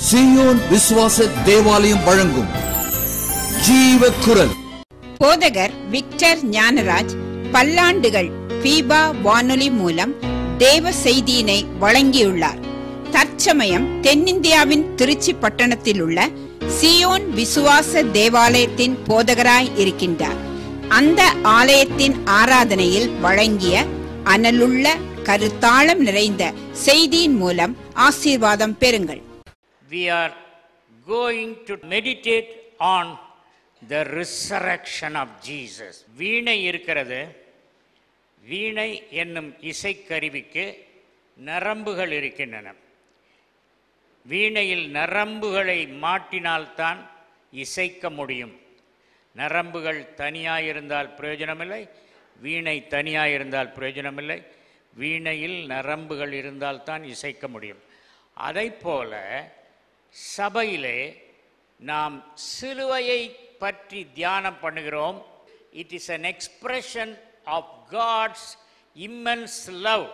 சீயோன் விசுவாச தேவாலயம் வழங்கும் ஜீவ குரல் போதகர் விக்டர் ஞானராஜ் பல்லாண்டுகள் பீபா வானொலி மூலம் தேவ செய்தியினை வழங்கியுள்ளார் தற்சமயம் தென்னிந்தியாவின் திருச்சி பட்டணத்தில் உள்ள சியோன் விசுவாச தேவாலயத்தின் போதகராய் இருக்கின்றார் அந்த ஆலயத்தின் ஆராதனையில் வழங்கிய அனலுள்ள கருத்தாளம் நிறைந்த செய்தியின் மூலம் ஆசீர்வாதம் பெறுங்கள் we are going to meditate on the resurrection of Jesus. வீணை இருக்கிறது வீணை என்னும் இசைக்கருவிக்கு நரம்புகள் இருக்கின்றன வீணையில் நரம்புகளை மாட்டினால்தான் இசைக்க முடியும் நரம்புகள் தனியாக இருந்தால் பிரயோஜனமில்லை வீணை தனியாக இருந்தால் பிரயோஜனமில்லை வீணையில் நரம்புகள் இருந்தால்தான் இசைக்க முடியும் அதைப் போல சபையிலே நாம் சிலுவையை பற்றி தியானம் பண்ணுகிறோம் it is an expression of God's immense love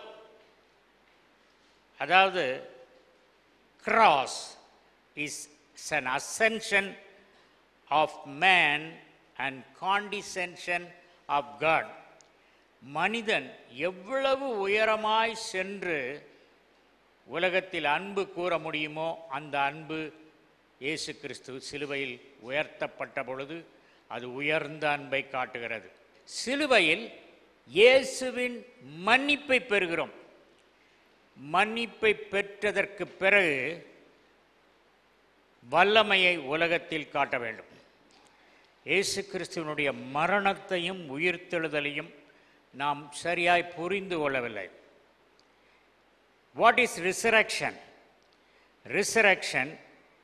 அதாவது cross is an ascension of man and condescension of God. மனிதன் எவ்வளவு உயரமாய் சென்று உலகத்தில் அன்பு கூற முடியுமோ அந்த அன்பு இயேசு கிறிஸ்து சிலுவையில் உயர்த்தப்பட்ட பொழுது அது உயர்ந்த அன்பை காட்டுகிறது சிலுவையில் இயேசுவின் மன்னிப்பை பெறுகிறோம் மன்னிப்பை பெற்றதற்கு பிறகு வல்லமையை உலகத்தில் காட்ட வேண்டும் இயேசு கிறிஸ்துவனுடைய மரணத்தையும் உயிர்த்தெழுதலையும் நாம் சரியாய் புரிந்து கொள்ளவில்லை what is resurrection resurrection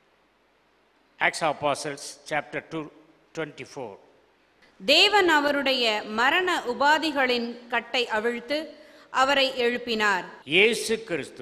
Acts apostles chapter two twenty four தேவன் அவருடைய மரண உபாதிகளின் கட்டை அவிழ்த்து அவரை எழுப்பினார் இயேசு கிறிஸ்து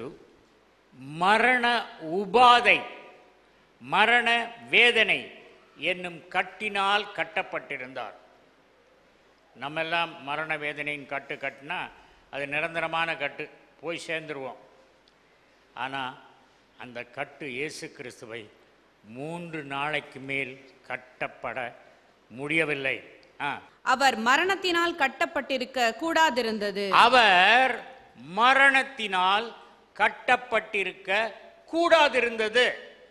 மரண உபாதை மரண வேதனை என்னும் கட்டினால் கட்டப்பட்டிருந்தார் நம்மெல்லாம் மரண வேதனையின் கட்டு கட்டினா அது நிரந்தரமான கட்டு போய் சேர்ந்துருவோம் ஆனால் அந்த கட்டு இயேசு கிறிஸ்துவை மூன்று நாளைக்கு மேல் கட்டப்பட முடியவில்லை ஆ அவர் மரணத்தினால் கட்டப்பட்டிருக்க கூடாதிருந்தது அவர் மரணத்தினால் கட்டப்பட்டிருக்க கூடாதிருந்தது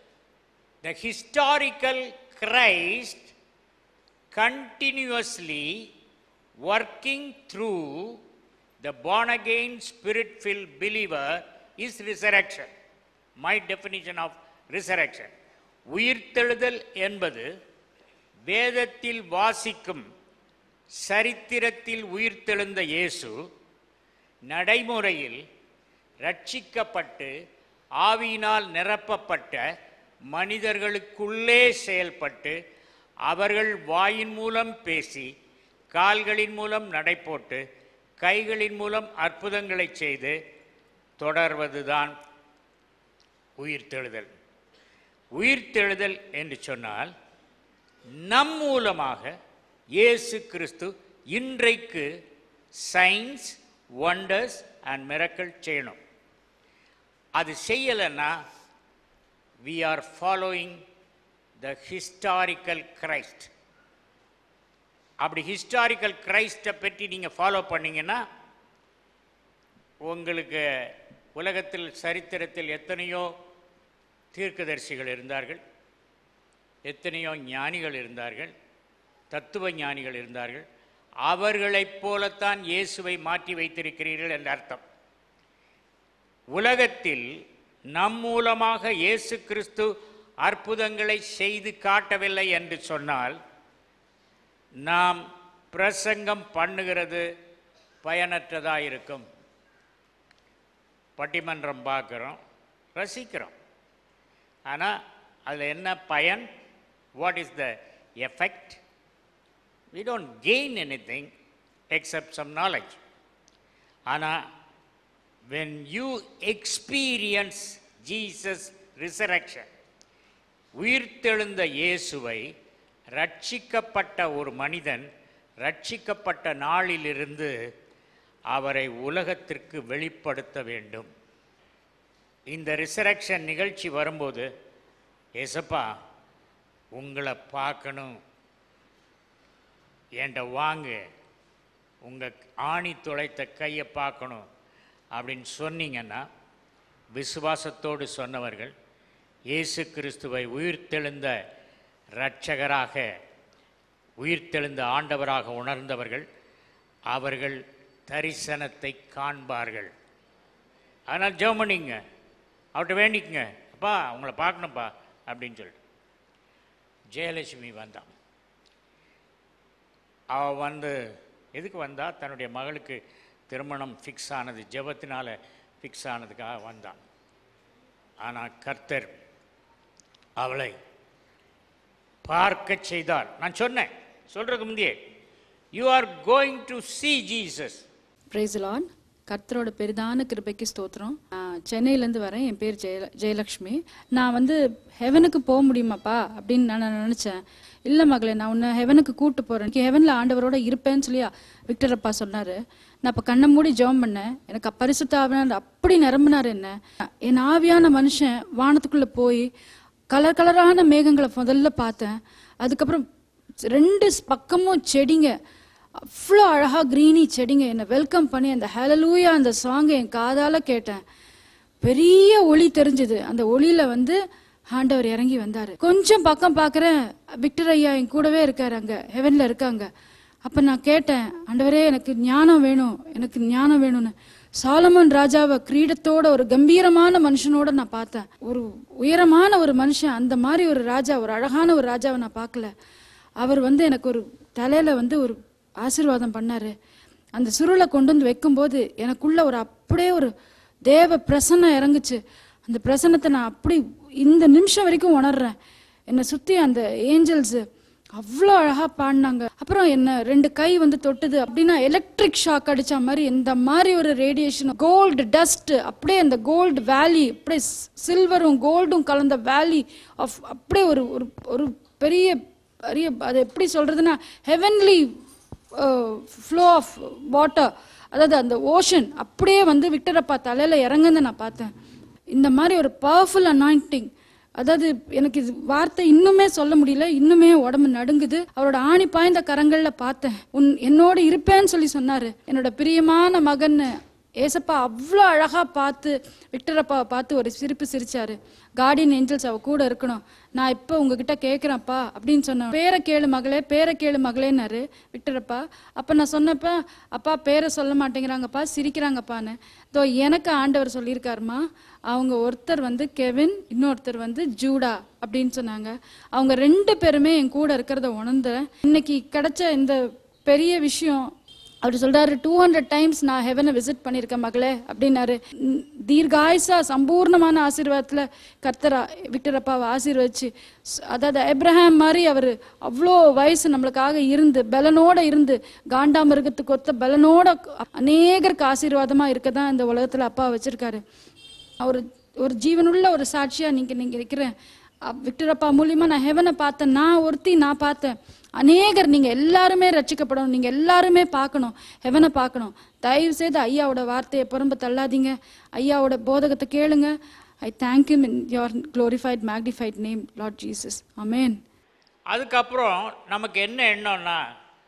the historical Christ continuously working through the born again spirit filled believer is resurrection my definition of resurrection உயிர்த்தெழுதல் என்பது வேதத்தில் வாசிக்கும் சரித்திரத்தில் உயிர்த்தெழுந்த இயேசு நடைமுறையில் ரட்சிக்கப்பட்டு ஆவியினால் நிரப்பப்பட்ட மனிதர்களுக்குள்ளே செயல்பட்டு அவர்கள் வாயின் மூலம் பேசி கால்களின் மூலம் நடைபோட்டு கைகளின் மூலம் அற்புதங்களை செய்து தொடர்வதுதான் உயிர்த்தெழுதல் உயிர்த்தெழுதல் என்று சொன்னால் நம் மூலமாக இயேசு கிறிஸ்து இன்றைக்கு சயின்ஸ் ஒண்டர்ஸ் அண்ட் மிரக்கல் செய்யணும் அது செய்யலைன்னா we are following the historical Christ அப்படி ஹிஸ்டாரிக்கல் கிரைஸ்டை பற்றி நீங்கள் ஃபாலோ பண்ணீங்கன்னா உங்களுக்கு உலகத்தில் சரித்திரத்தில் எத்தனையோ தீர்க்கதரிசிகள் இருந்தார்கள் எத்தனையோ ஞானிகள் இருந்தார்கள் தத்துவ ஞானிகள் இருந்தார்கள் அவர்களைப் போலத்தான் இயேசுவை மாற்றி வைத்திருக்கிறீர்கள் என்ற அர்த்தம் உலகத்தில் நம் மூலமாக இயேசு கிறிஸ்து அற்புதங்களை செய்து காட்டவில்லை என்று சொன்னால் நாம் பிரசங்கம் பண்ணுகிறது பயனற்றதாக இருக்கும் பட்டிமன்றம் பார்க்குறோம் ரசிக்கிறோம் ஆனால் அதில் என்ன பயன் what is the effect we don't gain anything except some knowledge. ஆனால் when you experience Jesus resurrection, உயிர்த்தெழுந்த இயேசுவை ரட்சிக்கப்பட்ட ஒரு மனிதன் ரட்சிக்கப்பட்ட நாளிலிருந்து அவரை உலகத்திற்கு வெளிப்படுத்த வேண்டும் இந்த ரிசரக்ஷன் நிகழ்ச்சி வரும்போது ஏசப்பா உங்களை பார்க்கணும் என்கிட்ட வாங்க உங்கள் ஆணி துளைத்த கையை பார்க்கணும் அப்படின்னு சொன்னீங்கன்னா விசுவாசத்தோடு சொன்னவர்கள் இயேசு கிறிஸ்துவை உயிர்த்தெழுந்த இரட்சகராக உயிர்த்தெழுந்த ஆண்டவராக உணர்ந்தவர்கள் அவர்கள் தரிசனத்தை காண்பார்கள் அதனால் ஜெபம் பண்ணிங்க அவர்கிட்ட வேண்டிக்கங்க அப்பா உங்களை பார்க்கணும்ப்பா அப்படின்னு சொல்லிட்டு ஜெயலட்சுமி வந்தான் அவள் வந்து எதுக்கு வந்தா தன்னுடைய மகளுக்கு திருமணம் ஃபிக்ஸ் ஆனது ஜெபத்தினால ஃபிக்ஸ் ஆனதுக்காக வந்தான் ஆனால் கர்த்தர் அவளை பார்க்க செய்தார் நான் சொன்னேன் சொல்றதுக்கு முந்தையே you are going to see Jesus praise Lord கர்த்தரோட பெரிதான கிருபைக்கு ஸ்தோத்திரம் நான் சென்னையிலேருந்து வரேன் என் பேர் ஜெய ஜெயலக்ஷ்மி நான் வந்து ஹெவனுக்கு போக முடியுமாப்பா அப்படின்னு நான் நான் நினச்சேன் இல்லை மகளே நான் உன்னை ஹெவனுக்கு கூட்டு போகிறேன் ஹெவனில் ஆண்டவரோட இருப்பேன்னு சொல்லி விக்டர் அப்பா சொன்னார் நான் இப்போ கண்ணை மூடி ஜெபம் பண்ணேன் எனக்கு பரிசுத்த ஆவியானவர் அப்படி நிரம்பினார் என்ன என் ஆவியான மனுஷன் வானத்துக்குள்ளே போய் கலர் கலரான மேகங்களை முதல்ல பார்த்தேன் அதுக்கப்புறம் ரெண்டு பக்கமும் செடிங்க அவ்வளோ அழகா க்ரீனி செடிங்க என்னை வெல்கம் பண்ணி அந்த ஹலலூயா அந்த சாங்கை என் காதால கேட்டேன் பெரிய ஒளி தெரிஞ்சது அந்த ஒளியில வந்து ஆண்டவர் இறங்கி வந்தாரு கொஞ்சம் பக்கம் பார்க்குறேன் விக்டர் ஐயா என் கூடவே இருக்காரு அங்க ஹெவன்ல இருக்காங்க அப்ப நான் கேட்டேன் ஆண்டவரே எனக்கு ஞானம் வேணும் எனக்கு ஞானம் வேணும்னு சாலமன் ராஜாவை கிரீடத்தோட ஒரு கம்பீரமான மனுஷனோட நான் பார்த்தேன் ஒரு உயரமான ஒரு மனுஷன் அந்த மாதிரி ஒரு ராஜா ஒரு அழகான ஒரு ராஜாவை நான் பார்க்கல அவர் வந்து எனக்கு ஒரு தலையில வந்து ஒரு ஆசீர்வாதம் பண்ணாரு அந்த சுருளை கொண்டு வந்து வைக்கும்போது எனக்குள்ள ஒரு அப்படியே ஒரு தேவ பிரசன்னம் இறங்குச்சு அந்த பிரசன்னத்தை நான் அப்படி இந்த நிமிஷம் வரைக்கும் உணர்றேன் என்னை சுத்தி அந்த ஏஞ்சல்ஸ் அவ்வளோ அழகா பாடினாங்க அப்புறம் என்ன ரெண்டு கை வந்து தொட்டுது அப்படின்னா எலக்ட்ரிக் ஷாக் அடிச்ச மாதிரி இந்த மாதிரி ஒரு ரேடியேஷன் கோல்டு டஸ்ட் அப்படியே அந்த கோல்டு வேலி அப்படியே சில்வரும் கோல்டும் கலந்த வேலி ஆஃப் அப்படியே ஒரு ஒரு ஒரு பெரிய பெரிய அது எப்படி சொல்றதுன்னா ஹெவன்லி ஃப்ளோ ஆஃப் வாட்டர் அதாவது அந்த ஓஷன் அப்படியே வந்து விக்டரப்பா தலையில இறங்குன்னு நான் பார்த்தேன் இந்த மாதிரி ஒரு பவர்ஃபுல் அனாயிண்டிங் அதாவது எனக்கு இது வார்த்தை இன்னுமே சொல்ல முடியல இன்னுமே உடம்பு நடுங்குது அவரோட ஆணி பாய்ந்த கரங்கள்ல பார்த்தேன் உன் என்னோட இருப்பேன்னு சொல்லி சொன்னாரு என்னோட பிரியமான மகன் ஏசப்பா அவ்வளோ அழகா பார்த்து விக்டர் அப்பாவை பார்த்து ஒரு சிரிப்பு சிரிச்சாரு கார்டியன் ஏஞ்சல்ஸ் அவ கூட இருக்கணும் நான் இப்போ உங்ககிட்ட கேட்குறேன்ப்பா அப்படின்னு சொன்னேன் பேரை கேளு மகளே பேரை கேளு மகளேன்னாரு விக்டர் அப்பா அப்போ நான் சொன்னப்ப அப்பா பேரை சொல்ல மாட்டேங்கிறாங்கப்பா சிரிக்கிறாங்கப்பான்னு தோ எனக்கு ஆண்டவர் சொல்லியிருக்காருமா அவங்க ஒருத்தர் வந்து கெவின் இன்னொருத்தர் வந்து ஜூடா அப்படின்னு சொன்னாங்க அவங்க ரெண்டு பேருமே என் கூட இருக்கிறத உணர்ந்தேன் இன்னைக்கு கிடைச்ச இந்த பெரிய விஷயம் அவர் சொல்றாரு டூ ஹண்ட்ரட் டைம்ஸ் நான் ஹெவனை விசிட் பண்ணியிருக்கேன் மகளே அப்படின்னாரு ம், தீர்காயுசா சம்பூர்ணமான ஆசீர்வாதத்துல கர்த்தரா விக்டர் அப்பாவை ஆசீர்வதிச்சு ஸ்- அதாவது எப்ரஹாம் மாதிரி அவர் அவ்வளோ வயசு நம்மளுக்காக இருந்து பலனோட இருந்து காண்டாமிருகத்துக்கு ஒத்த பலனோட அநேகருக்கு ஆசீர்வாதமா இருக்க தான் இந்த உலகத்துல அப்பா வச்சிருக்காரு அவர் ஒரு ஜீவனுள்ள ஒரு சாட்சியா நீங்க நீங்க இருக்கிறேன் அப்- விக்டர் அப்பா மூலியமா நான் ஹெவனை பார்த்தேன் நான் ஒருத்தி நான் பார்த்தேன் அநேகர் நீங்க எல்லாருமே ரட்சிக்கப்படணும் நீங்க எல்லாருமே பார்க்கணும் ஹெவனை பார்க்கணும் தயவு செய்து ஐயாவோட வார்த்தையை புறம்ப தள்ளாதீங்க ஐயாவோட போதகத்தை கேளுங்க I thank you in your glorified magnified name Lord Jesus amen அதுக்கப்புறம் நமக்கு என்ன எண்ணம்னா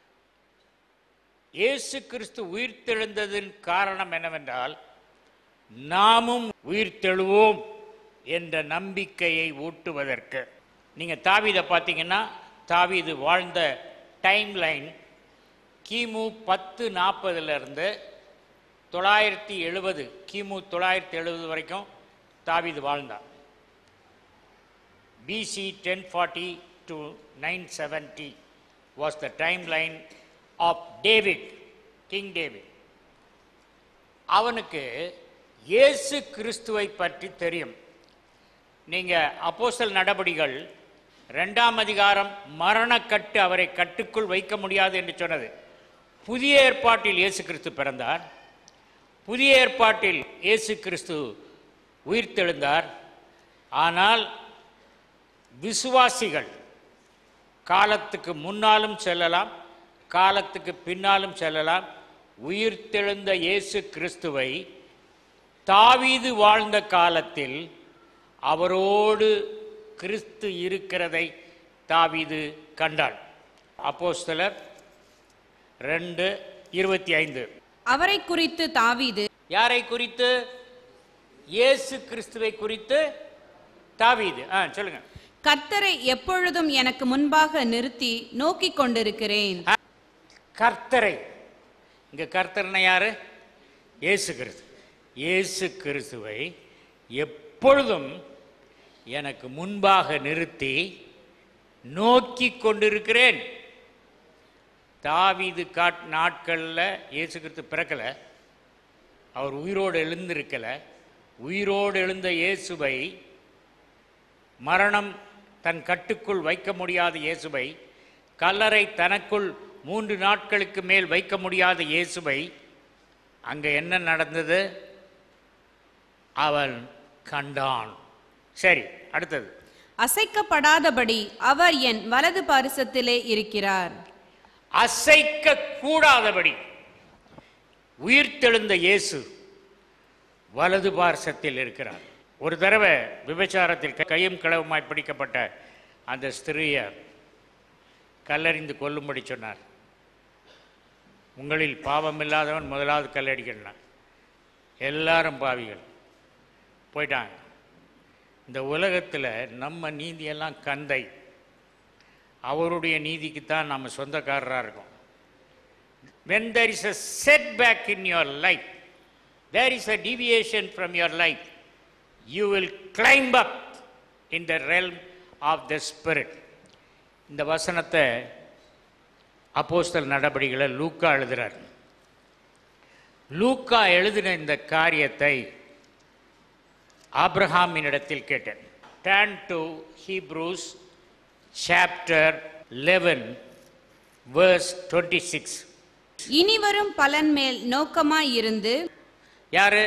இயேசு கிறிஸ்து உயிர்த்தெழுந்ததின் காரணம் என்னவென்றால் நாமும் உயிர்த்தெழுவோம் என்ற நம்பிக்கையை ஊட்டுவதற்கு நீங்கள் தாவீதை பார்த்தீங்கன்னா தாவீது வாழ்ந்த டைம் லைன் கிமு பத்து நாற்பதுலேருந்து தொள்ளாயிரத்தி எழுபது கிமு தொள்ளாயிரத்தி எழுபது வரைக்கும் தாவீது வாழ்ந்தார் BC 1040 to 970 was the timeline of David, King David. அவனுக்கு இயேசு கிறிஸ்துவை பற்றி தெரியும் நீங்க அப்போஸ்தல நடபடிகள் ரெண்டாம் அதிகாரம் மரணக்கட்டு அவரை கட்டுக்குள் வைக்க முடியாது என்று சொன்னது புதிய ஏற்பாட்டில் இயேசு கிறிஸ்து பிறந்தார் புதிய ஏற்பாட்டில் இயேசு கிறிஸ்து உயிர்த்தெழுந்தார் ஆனால் விசுவாசிகள் காலத்துக்கு முன்னாலும் செல்லலாம் காலத்துக்கு பின்னாலும் செல்லலாம் உயிர்த்தெழுந்த இயேசு கிறிஸ்துவை தாவீது வாழ்ந்த காலத்தில் அவரோடு கிறிஸ்து இருக்கிறதை தாவீது கண்டான் அப்போஸ்தலர் ரெண்டு இருபத்தி ஐந்து அவரை குறித்து தாவீது யாரை குறித்து இயேசு கிறிஸ்துவை குறித்து தாவீது ஆ சொல்லுங்க கர்த்தரை எப்பொழுதும் எனக்கு முன்பாக நிறுத்தி நோக்கிக் கொண்டிருக்கிறேன் கர்த்தரை இங்க கர்த்தர்னா யாரு இயேசு கிறிஸ்து இயேசு கிறிஸ்துவை எப்பொழுதும் எனக்கு முன்பாக நிறுத்தி நோக்கி கொண்டிருக்கிறேன் தாவீது காட் நாட்களில் இயேசு கிறிஸ்து பிறக்கல அவர் உயிரோடு எழுந்திருக்கல உயிரோடு எழுந்த இயேசுவை மரணம் தன் கட்டுக்குள் வைக்க முடியாத இயேசுவை கல்லறை தனக்குள் மூன்று நாட்களுக்கு மேல் வைக்க முடியாத இயேசுவை அங்கே என்ன நடந்தது அவன் கண்டான் சரி அடுத்தது அசைக்கப்படாதபடி அவர் என் வலது பாரிசத்திலே இருக்கிறார் அசைக்க கூடாதபடி உயிர்த்தெழுந்த இயேசு வலது பார்சத்தில் இருக்கிறார் ஒரு தடவை விபச்சாரத்தில் கையும் களவுமாய் பிடிக்கப்பட்ட அந்த ஸ்திரீயை கல்லறிந்து கொல்லும்படி சொன்னார் உங்களில் பாவம் இல்லாதவன் முதலாவது கல்லடிக்கணும் எல்லாரும் பாவிகள் போயிட்டாங்க இந்த உலகத்தில் நம்ம நீதியெல்லாம் கந்தை அவருடைய நீதிக்குத்தான் நம்ம சொந்தக்காரராக இருக்கோம் when there is a setback in your life there is a deviation from your life you will climb up in the realm of the spirit இந்த வசனத்தை அப்போஸ்தல் நடபடிகளை லூக்கா எழுதுறார் லூக்கா எழுதின இந்த காரியத்தை ஆபிரஹாமினிடத்தில் கேட்டேன் then to Hebrews chapter eleven verse twenty six இனி வரும் பலன் மேல் நோக்கமாய் இருந்து யாரு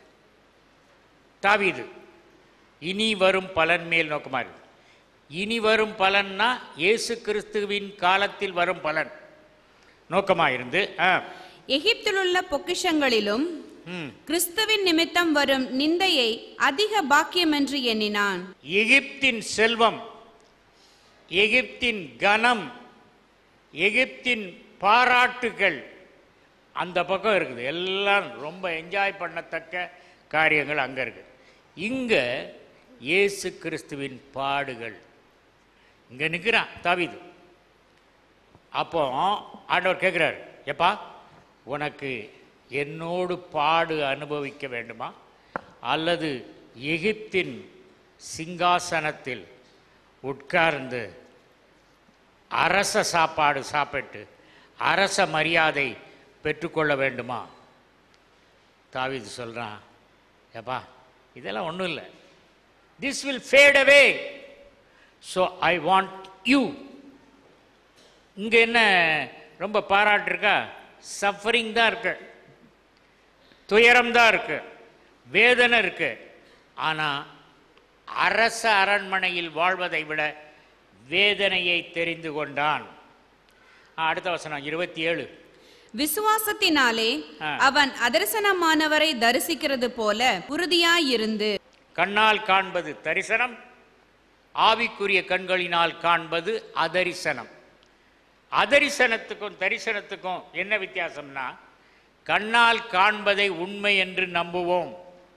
தாவீது இனி வரும் பலன் மேல் நோக்கமா இருக்கு இனி வரும் பலன்னா இயேசு கிறிஸ்துவின் காலத்தில் வரும் பலன் நோக்கமா இருந்து ஆ, எகிப்திலுள்ள பொக்கிஷங்களிலும் ம். கிறிஸ்துவின் நிமித்தம் வரும் நிந்தையை அதிக பாக்கியமென்று எண்ணினான் எகிப்தின் செல்வம் எகிப்தின் கனம் எகிப்தின் பாராட்டுகள் அந்த பக்கம் இருக்குது எல்லாம் ரொம்ப என்ஜாய் பண்ணத்தக்க காரியங்கள் அங்கே இருக்கு இங்கே இயேசு கிறிஸ்துவின் பாடுகள் இங்கே நிற்கிறான் தாவீது அப்போ ஆண்டவர் கேட்குறாரு எப்பா உனக்கு என்னோடு பாடு அனுபவிக்க வேண்டுமா அல்லது எகிப்தின் சிங்காசனத்தில் உட்கார்ந்து அரச சாப்பாடு சாப்பிட்டு அரச மரியாதை பெற்றுக்கொள்ள வேண்டுமா தாவீது சொல்கிறான் ஏப்பா இதெல்லாம் ஒன்றும் இல்லை this will fade away so I want you இங்கே என்ன ரொம்ப பாராட்டு இருக்கா சஃபரிங் தான் இருக்கு துயரம் தான் இருக்கு வேதனை இருக்கு ஆனால் அரச அரண்மனையில் வாழ்வதை விட வேதனையை தெரிந்து கொண்டான் ஆ, அடுத்த வசனம் இருபத்தி ஏழு விசுவாசத்தினாலே ஆ. அவன் அதர்சனமானவரை தரிசிக்கிறது போல உறுதியாயிருந்து கண்ணால் காண்பது தரிசனம் ஆவிக்குரிய கண்களினால் காண்பது அதரிசனம் அதரிசனத்துக்கும் தரிசனத்துக்கும் என்ன வித்தியாசம்னா கண்ணால் காண்பதை உண்மை என்று நம்புவோம்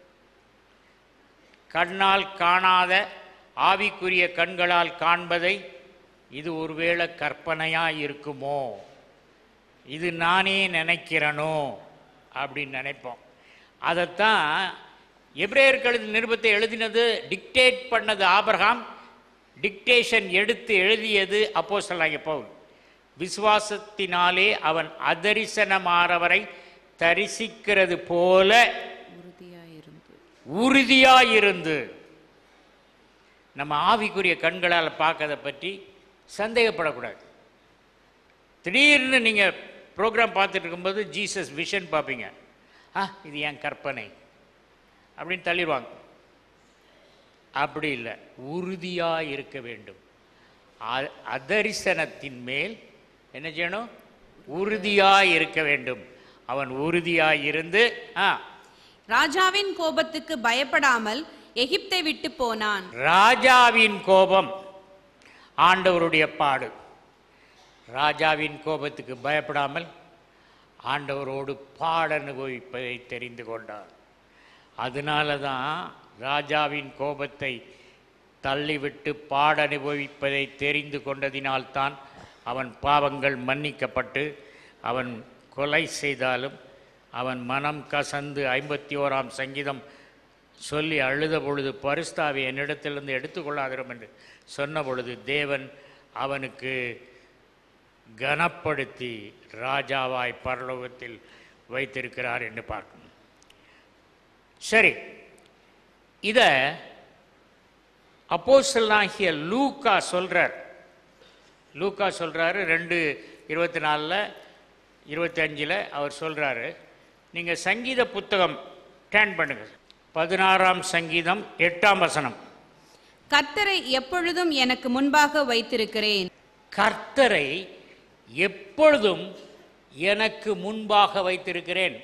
கண்ணால் காணாத ஆவிக்குரிய கண்களால் காண்பதை இது ஒருவேளை கற்பனையா இருக்குமோ இது நானே நினைக்கிறனோ அப்படின்னு நினைப்போம் அதைத்தான் எபிரேயர்களின் நிருபத்தை எழுதினது டிக்டேட் பண்ணது ஆபிரகாம் டிக்டேஷன் எடுத்து எழுதியது அப்போஸ்தலனாகிய பவுல் விசுவாசத்தினாலே அவன் அதரிசனமாறவரை தரிசிக்கிறது போல உறுதியாயிருந்து நம்ம ஆவிக்குரிய கண்களால் பார்க்கறத பற்றி சந்தேகப்படக்கூடாது திடீர்னு நீங்கள் ப்ரோக்ராம் பார்த்துட்டு இருக்கும்போது ஜீசஸ் விஷன் பார்ப்பீங்க ஆ இது என் கற்பனை அப்படின்னு தள்ளிடுவாங்க அப்படி இல்லை உறுதியாக இருக்க வேண்டும் அ- அதரிசனத்தின் மேல் என்ன செய்யணும் உறுதியாக இருக்க வேண்டும் அவன் உறுதியாக இருந்து ஆ ராஜாவின் கோபத்துக்கு பயப்படாமல் எகிப்து எகிப்தை விட்டு போனான் ராஜாவின் கோபம் ஆண்டவருடைய பாடு ராஜாவின் கோபத்துக்கு பயப்படாமல் ஆண்டவரோடு பாட அனுபவிப்பதை தெரிந்து கொண்டார் அதனால தான் ராஜாவின் கோபத்தை தள்ளிவிட்டு பாட அனுபவிப்பதை தெரிந்து கொண்டதினால்தான் அவன் பாவங்கள் மன்னிக்கப்பட்டு அவன் கொலை செய்தாலும் அவன் மனம் கசந்து ஐம்பத்தி ஓராம் சங்கீதம் சொல்லி அழுத பொழுது பரிஸ்தாவை என்னிடத்திலிருந்து எடுத்துக்கொள்ளாதிரும் என்று சொன்ன பொழுது தேவன் அவனுக்கு கனப்படுத்தி ராஜாவாய் பரலோகத்தில் வைத்திருக்கிறார் என்று பார்க்கணும் சரி இதை அப்போஸ்தலனாகிய லூக்கா சொல்றார் லூக்கா சொல்றாரு ரெண்டு இருபத்தி நாலில் இருபத்தி அஞ்சில் அவர் சொல்றாரு நீங்கள் சங்கீத புத்தகம் டேன் பண்ணுங்க பதினாறாம் சங்கீதம் எட்டாம் வசனம் கர்த்தரை எப்பொழுதும் எனக்கு முன்பாக வைத்திருக்கிறேன் கர்த்தரை எப்பொழுதும் எனக்கு முன்பாக வைத்திருக்கிறேன்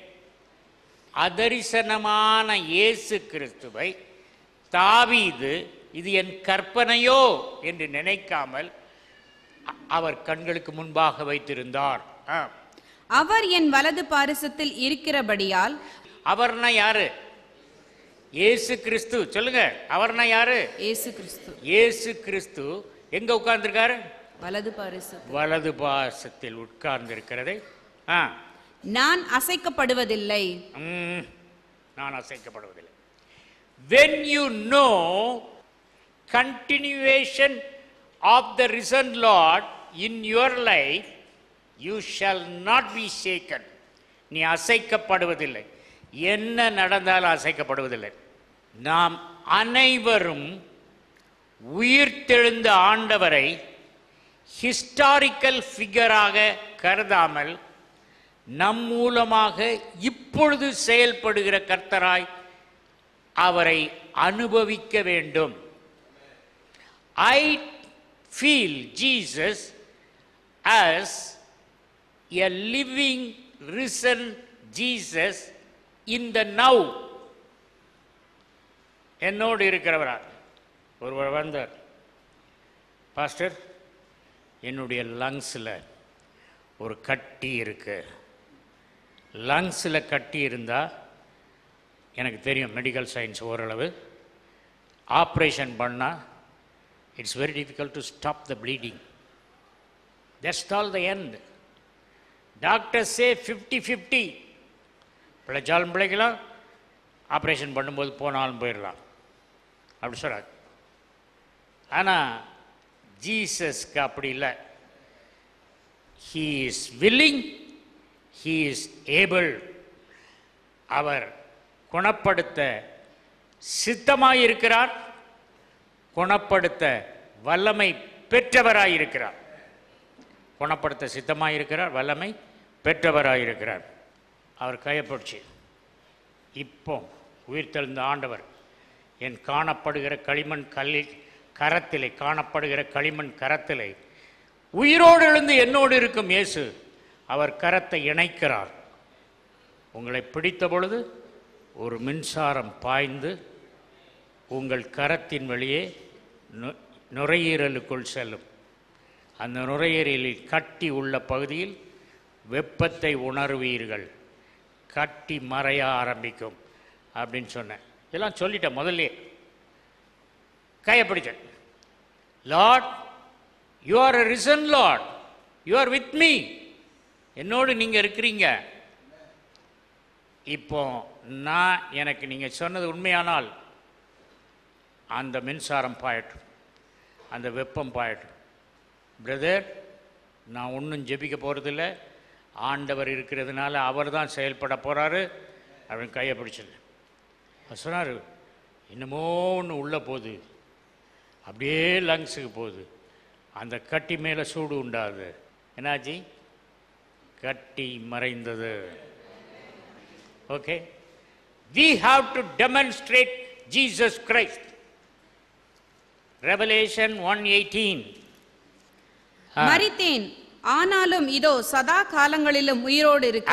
அதரிசனமான இயேசு கிறிஸ்துவை தாவீது இது என் கற்பனையோ என்று நினைக்காமல் அ- அவர் கண்களுக்கு முன்பாக வைத்திருந்தார் ஆ. அவர் என் வலது பாரிசத்தில் இருக்கிறபடியால் அவர்னா யாரு இயேசு கிறிஸ்து சொல்லுங்க அவர்னா யாரு இயேசு கிறிஸ்து இயேசு கிறிஸ்து எங்க உட்கார்ந்திருக்காரு வலது பாரிசம் வலது பாசத்தில் உட்கார்ந்திருக்கிறதை ஆ நான் அசைக்கப்படுவதில்லை ம், நான் அசைக்கப்படுவதில்லை when you know continuation of the risen lord in your life you shall not be shaken நீ அசைக்கப்படுவதில்லை என்ன நடந்தாலும் அசைக்கப்படுவதில்லை நாம் அனைவரும் உயிர்த்தெழுந்த ஆண்டவரை ஹிஸ்டாரிக்கல் ஃபிகராக கருதாமல் நம் மூலமாக இப்பொழுது செயல்படுகிற கர்த்தராய் அவரை அனுபவிக்க வேண்டும் I feel Jesus as a living risen Jesus in the now என்னோடு இருக்கிறவரா ஒருவர் வந்தார் பாஸ்டர் என்னுடைய லங்ஸில் ஒரு கட்டி இருக்கு லங்ஸில் கட்டி இருந்தால் எனக்கு தெரியும் மெடிக்கல் சயின்ஸ் ஓரளவு ஆப்ரேஷன் பண்ணால் it's very difficult to stop the bleeding that's all the end doctor say fifty fifty பிழைச்சாலும் பிழைக்கலாம் ஆப்ரேஷன் பண்ணும்போது போனாலும் போயிடலாம் அப்படி சொல்கிறார் ஆனால் ஜீசஸ்க்கு அப்படி இல்லை he is willing he is able அவர் குணப்படுத்த சித்தமாயிருக்கிறார் குணப்படுத்த வல்லமை பெற்றவராயிருக்கிறார் குணப்படுத்த சித்தமாயிருக்கிறார் வல்லமை பெற்றவராயிருக்கிறார் அவர் கையப்பிடிச்சு இப்போ உயிர்த்தெழுந்த ஆண்டவர் என் காணப்படுகிற களிமண் கல்லில் கரத்திலே காணப்படுகிற களிமண் கரத்திலே உயிரோடு எழுந்து என்னோடு இருக்கும் இயேசு அவர் கரத்தை இணைக்கிறார் உங்களை பிடித்த பொழுது ஒரு மின்சாரம் பாய்ந்து உங்கள் கரத்தின் வழியே நு- நுரையீரலுக்குள் செல்லும் அந்த நுரையீரலில் கட்டி உள்ள பகுதியில் வெப்பத்தை உணர்வீர்கள் கட்டி மறைய ஆரம்பிக்கும் அப்படின்னு சொன்னேன் இதெல்லாம் சொல்லிட்டேன் முதல்ல கையை பிடிச்சேன் Lord you are a risen Lord you are with me என்னோடு நீங்கள் இருக்கிறீங்க இப்போ நான் எனக்கு நீங்கள் சொன்னது உண்மையானால் அந்த மின்சாரம் பாயட்டும் அந்த வெப்பம் பாயட்டும் பிரதர் நான் ஒன்றும் ஜெபிக்க போகிறதில்ல ஆண்டவர் இருக்கிறதுனால அவர் தான் செயல்பட போகிறாரு அப்படின்னு கையை பிடிச்சது அவர் சொன்னார் என்னமோ ஒன்று உள்ளே போகுது அப்படியே லங்ஸுக்கு போகுது அந்த கட்டி மேலே சூடு உண்டாது என்னாச்சு கட்டி மறைந்தது okay we have to demonstrate Jesus Christ Revelation one eighteen மரித்தேன் ஆனாலும் இதோ சதா காலங்களிலும் உயிரோடு இருக்க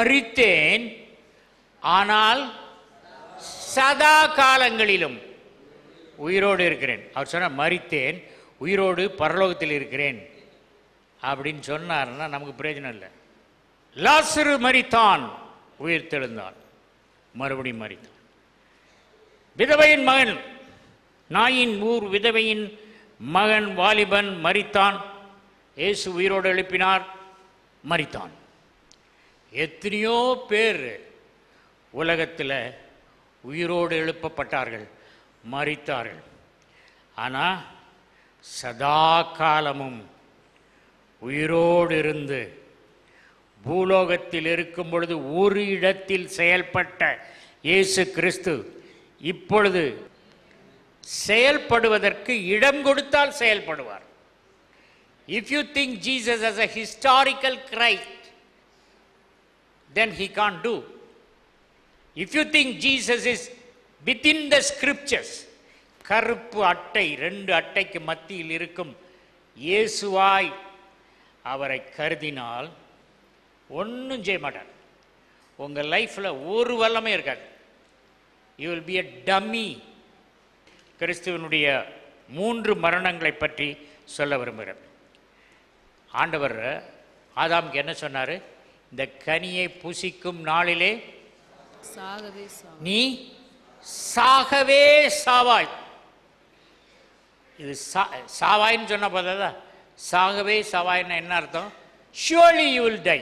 மறித்தேன் ஆனால் சதா காலங்களிலும் உயிரோடு இருக்கிறேன் அவர் சொன்னார் மரித்தேன் உயிரோடு பரலோகத்தில் இருக்கிறேன் அப்படின்னு சொன்னார்னா நமக்கு பிரயோஜனம் இல்லை லாசரு மரித்தான் உயிர் தெழுந்தான் மறுபடியும் மரித்தான் விதவையின் மகன் நாயின் ஊர் விதவையின் மகன் வாலிபன் மரித்தான் இயேசு உயிரோடு எழுப்பினார் மரித்தான் எத்தனையோ பேர் உலகத்தில் உயிரோடு எழுப்பப்பட்டார்கள் மரித்தார்கள் ஆனால் சதா காலமும் உயிரோடு இருந்து பூலோகத்தில் இருக்கும் பொழுது ஒரு இடத்தில் செயல்பட்ட இயேசு கிறிஸ்து இப்பொழுது செயல்படுவதற்கு இடம் கொடுத்தால் செயல்படுவார் if you think Jesus as a historical Christ then he can't do if you think jesus is within the scriptures கருப்பு அட்டை ரெண்டு அட்டைக்கு மத்தியில் இருக்கும் இயேசுவாய் அவரை கருதினால் ஒன்றும் செய்ய மாட்டார் உங்கள் லைஃப்பில் ஒரு வல்லமே இருக்காது you will be a dummy கிறிஸ்துவனுடைய மூன்று மரணங்களை பற்றி சொல்ல விரும்புகிறேன் ஆண்டவர் ஆதாமுக்கு என்ன சொன்னார் இந்த கனியை புசிக்கும் நாளிலே சாகவே நீ சாகவே சாவாய் இது சா சாவாய்ன்னு சொன்ன பார்த்ததா சாகவே சாவாய்னா என்ன அர்த்தம் ஷியோர்லி யூ வில் டை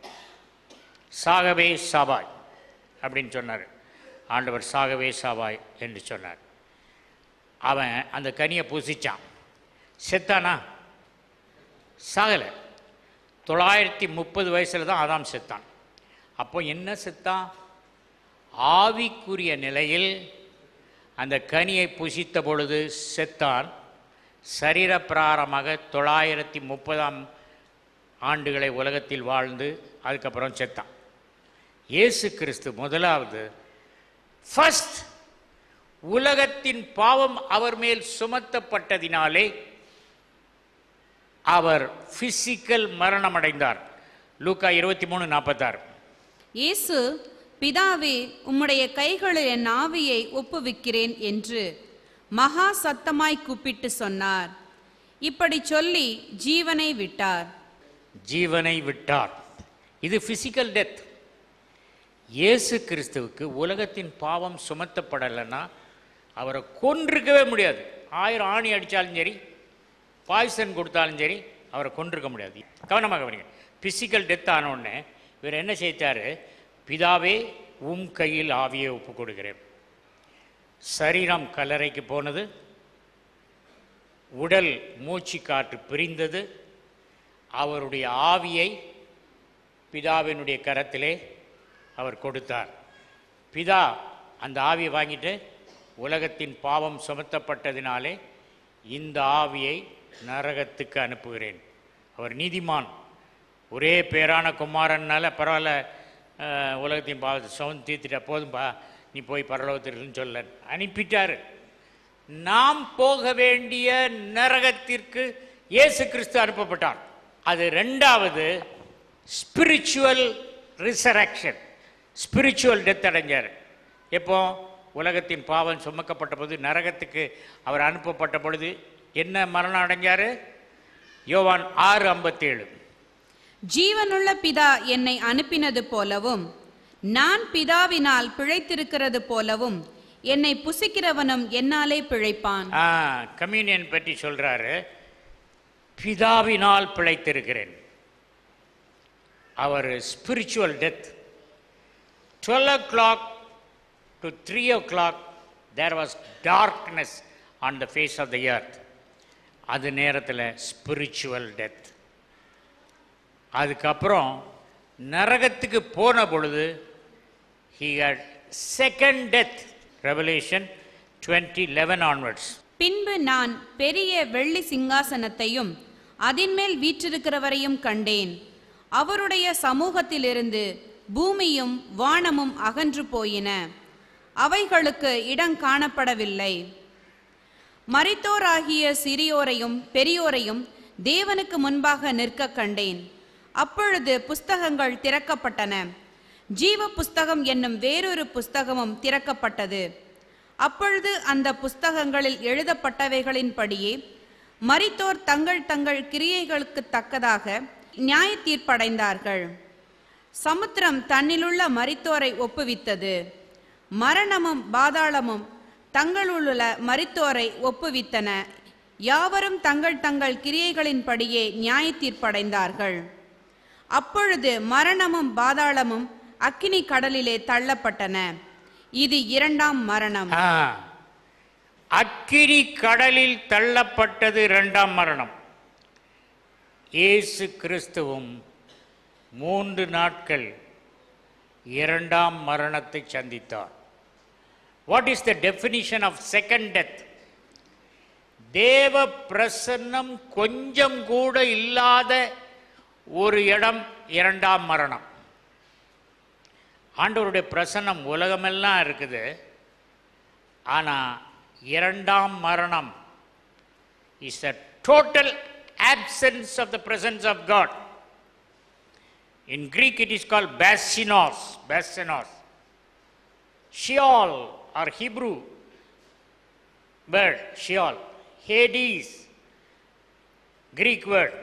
சாகவே சாவாய் அப்படின்னு சொன்னார் ஆண்டவர் சாகவே சாவாய் என்று சொன்னார் அவன் அந்த கனியை புசிச்சான் செத்தானா சாகலை தொள்ளாயிரத்தி முப்பது வயசில் தான் ஆதாம் செத்தான் அப்போ என்ன செத்தான் ஆவிக்குரிய நிலையில் அந்த கனியை புசித்த பொழுது செத்தான் சரீரப்பிராரமாக தொள்ளாயிரத்தி முப்பதாம் ஆண்டுகளை உலகத்தில் வாழ்ந்து அதுக்கப்புறம் செத்தான் இயேசு கிறிஸ்து முதலாவது ஃபர்ஸ்ட் உலகத்தின் பாவம் அவர் மேல் சுமத்தப்பட்டதினாலே அவர் பிசிக்கல் மரணம் அடைந்தார் லூக்கா இருபத்தி மூணு நாற்பத்தாறு இயேசு பிதாவே உம்முடைய கைகளில் என் ஆவியை ஒப்புவிக்கிறேன் என்று மகா சத்தமாய் கூப்பிட்டு சொன்னார் இப்படி சொல்லி ஜீவனை விட்டார் ஜீவனை விட்டார் இது பிசிக்கல் டெத் இயேசு கிறிஸ்துவுக்கு உலகத்தின் பாவம் சுமத்தப்படலைன்னா அவரை கொன்றிருக்கவே முடியாது ஆயிரம் ஆணி அடித்தாலும் சரி பாய்சன் கொடுத்தாலும் சரி அவரை கொன்றிருக்க முடியாது கவனமாக கவனிங்க பிசிக்கல் டெத் ஆன உடனே இவர் என்ன செய்தார் பிதாவே உம் கையில் ஆவியை ஒப்பு கொடுக்கிறேன் சரீரம் கல்லறைக்கு போனது உடல் மூச்சு காற்று பிரிந்தது அவருடைய ஆவியை பிதாவினுடைய கரத்திலே அவர் கொடுத்தார் பிதா அந்த ஆவியை வாங்கிட்டு உலகத்தின் பாவம் சுமத்தப்பட்டதினாலே இந்த ஆவியை நரகத்துக்கு அனுப்புகிறேன் அவர் நீதிமான் ஒரே பேரான குமாரன்னால பரவாயில்ல அஹ், உலகத்தின் பாவத்தை சுமந்து தீர்த்துட்டா போதும்பா நீ போய் பரலோகத்திற்குன்னு சொல்ல அனுப்பிட்டாரு நாம் போக வேண்டிய நரகத்திற்கு இயேசு கிறிஸ்து அனுப்பப்பட்டார் அது ரெண்டாவது ஸ்பிரிச்சுவல் ரிசரக்ஷன் ஸ்பிரிச்சுவல் டெத் அடைஞ்சார் எப்போ உலகத்தின் பாவம் சுமக்கப்பட்ட போது நரகத்துக்கு அவர் அனுப்பப்பட்ட பொழுது என்ன மரணம் அடைஞ்சார் யோவான் ஆறு ஐம்பத்தேழு ஜீவனுள்ள பிதா என்னை அனுப்பினது போலவும் நான் பிதாவினால் பிழைத்திருக்கிறது போலவும் என்னை புசிக்கிறவனும் என்னாலே பிழைப்பான் ஆ கம்யூனியன் பற்றி சொல்றாரு பிதாவினால் பிழைத்திருக்கிறேன் அவர் spiritual death twelve o'clock to three o'clock there was darkness on the face of the earth அது நேரத்தில் ஸ்பிரிச்சுவல் டெத் அதுக்கப்புறம் நரகத்துக்கு போன பொழுது he had second death Revelation twenty eleven onwards பின்பு நான் பெரிய வெள்ளி சிங்காசனத்தையும் அதின்மேல் வீற்றிருக்கிறவரையும் கண்டேன் அவருடைய சமூகத்திலிருந்து பூமியும் வானமும் அகன்று போயின அவைகளுக்கு இடம் காணப்படவில்லை மரித்தோராகிய சிறியோரையும் பெரியோரையும் தேவனுக்கு முன்பாக நிற்க கண்டேன் அப்பொழுது புஸ்தகங்கள் திறக்கப்பட்டன ஜீவ புஸ்தகம் என்னும் வேறொரு புஸ்தகமும் திறக்கப்பட்டது அப்பொழுது அந்த புஸ்தகங்களில் எழுதப்பட்டவைகளின்படியே மரித்தோர் தங்கள் தங்கள் கிரியைகளுக்கு தக்கதாக நியாய தீர்ப்படைந்தார்கள் சமுத்திரம் தன்னிலுள்ள மரித்தோரை ஒப்புவித்தது மரணமும் பாதாளமும் தங்களுள்ள மரித்தோரை ஒப்புவித்தன யாவரும் தங்கள் தங்கள் கிரியைகளின்படியே நியாய தீர்ப்படைந்தார்கள் அப்பொழுது மரணமும் பாதாளமும் அக்கினி கடலிலே தள்ளப்பட்டன இது இரண்டாம் மரணம் ஆ. அக்கினி கடலில் தள்ளப்பட்டது இரண்டாம் மரணம் இயேசு கிறிஸ்துவும் மூன்று நாட்கள் இரண்டாம் மரணத்தை சந்தித்தார் what is the definition of second death தேவ பிரசன்னம் கொஞ்சம் கூட இல்லாத ஒரு இடம் இரண்டாம் மரணம் ஆண்டவருடைய பிரசன்னம் உலகமெல்லாம் இருக்குது ஆனால் இரண்டாம் மரணம் is a total absence of the presence of God in Greek it is call பேசினாஸ் பேசினாஸ் Sheol or Hebrew word Sheol Hades Greek word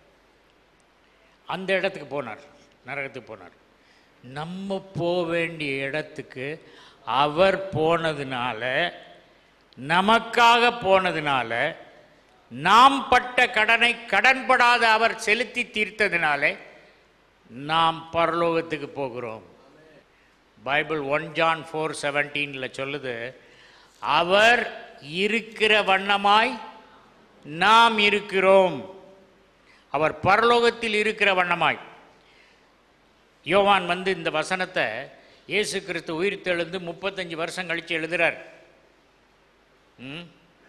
அந்த இடத்துக்கு போனார் நரகத்துக்கு போனார் நம்ம போக வேண்டிய இடத்துக்கு அவர் போனதுனால நமக்காக போனதுனால நாம் பட்ட கடனை கடன்படாத அவர் செலுத்தி தீர்த்ததினாலே நாம் பரலோகத்துக்கு போகிறோம் பைபிள் ஒன் ஜான் ஃபோர் செவன்டீனில் சொல்லுது அவர் இருக்கிற வண்ணமாய் நாம் இருக்கிறோம் அவர் பரலோகத்தில் இருக்கிற வண்ணமாய் யோவான் வந்து இந்த வசனத்தை இயேசு கிறிஸ்து உயிர்த்தெழுந்து முப்பத்தஞ்சு வருஷம் கழித்து எழுதுறார் ம்?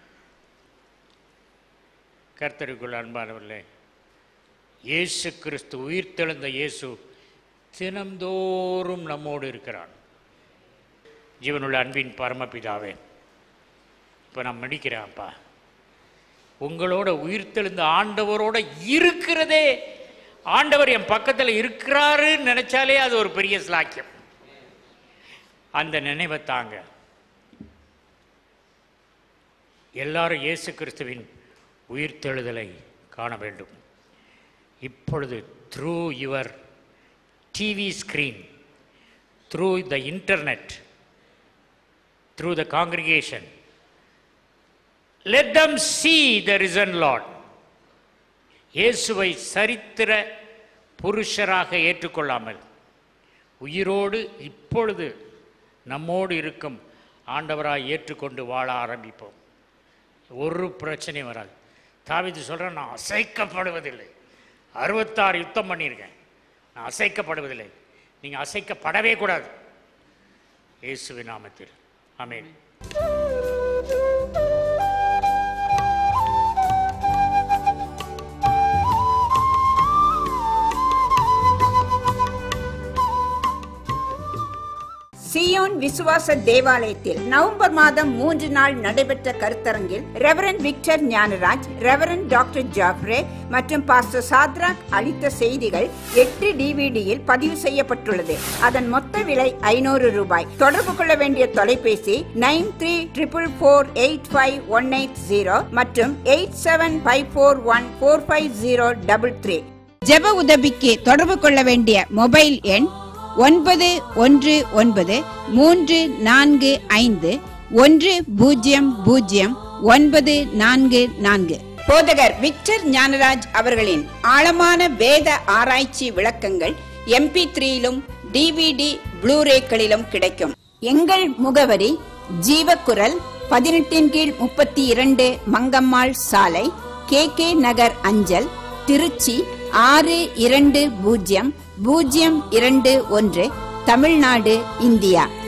கர்த்தருக்குள் அன்பானவர்களே இயேசு கிறிஸ்து உயிர்த்தெழுந்த இயேசு தினம்தோறும் நம்மோடு இருக்கிறான் ஜீவனுள்ள அன்பின் பரமபிதாவே இப்போ நான் முடிக்கிறேன்ப்பா உங்களோட உயிர்த்தெழுந்த ஆண்டவரோட இருக்கிறதே ஆண்டவர் என் பக்கத்தில் இருக்கிறாருன்னு நினைச்சாலே அது ஒரு பெரிய ஸ்லாக்கியம் அந்த நினைவை தாங்க எல்லாரும் இயேசு கிறிஸ்துவின் உயிர்த்தெழுதலை காண வேண்டும் இப்பொழுது through your TV screen through the internet through the congregation let them see the risen lord இயேசுவை சரித்திர புருஷராக ஏற்றுக்கொள்ளாமல் உயிரோடு இப்பொழுது நம்மோடு இருக்கும் ஆண்டவராய் ஏற்றுக்கொண்டு வாழ ஆரம்பிப்போம் ஒரு பிரச்சனையும் வராது தாவிது சொல்கிறேன் நான் அசைக்கப்படுவதில்லை அறுபத்தாறு யுத்தம் பண்ணியிருக்கேன் நான் அசைக்கப்படுவதில்லை நீங்கள் அசைக்கப்படவே கூடாது இயேசுவின் நாமத்தில் ஆமென் சியோன் விசுவாச தேவாலயத்தில் நவம்பர் மாதம் மூன்று நாள் நடைபெற்ற கருத்தரங்கில் Reverend Victor Gnanaraj Reverend doctor Geoffrey மற்றும் பாஸ்டர் சாத்ராக் அளித்த செய்திகள் எட்டு டிவிடியில் பதிவு செய்யப்பட்டுள்ளது அதன் மொத்த விலை ஐநூறு ரூபாய் தொடர்பு கொள்ள வேண்டிய தொலைபேசி nine three triple four eight five one eight zero மற்றும் eight seven five four one four five zero double three ஜெப உதவிக்கு தொடர்பு கொள்ள வேண்டிய மொபைல் எண் ஒன்பது ஒன்று ஒன்பது மூன்று நான்கு ஐந்து ஒன்று பூஜ்ஜியம் பூஜ்ஜியம் ஒன்பது நான்கு நான்கு போதகர் விக்டர் ஞானராஜ் அவர்களின் ஆழமான வேத ஆராய்ச்சி விளக்கங்கள் எம்பி த்ரீயிலும் டிவிடி ப்ளூரேக்களிலும் கிடைக்கும் எங்கள் முகவரி ஜீவக்குரல் பதினெட்டின் கீழ் முப்பத்தி இரண்டு மங்கம்மாள் சாலை கே கே நகர் அஞ்சல் திருச்சி ஆறு இரண்டு பூஜ்ஜியம் பூஜ்ஜியம் இரண்டு ஒன்று தமிழ்நாடு இந்தியா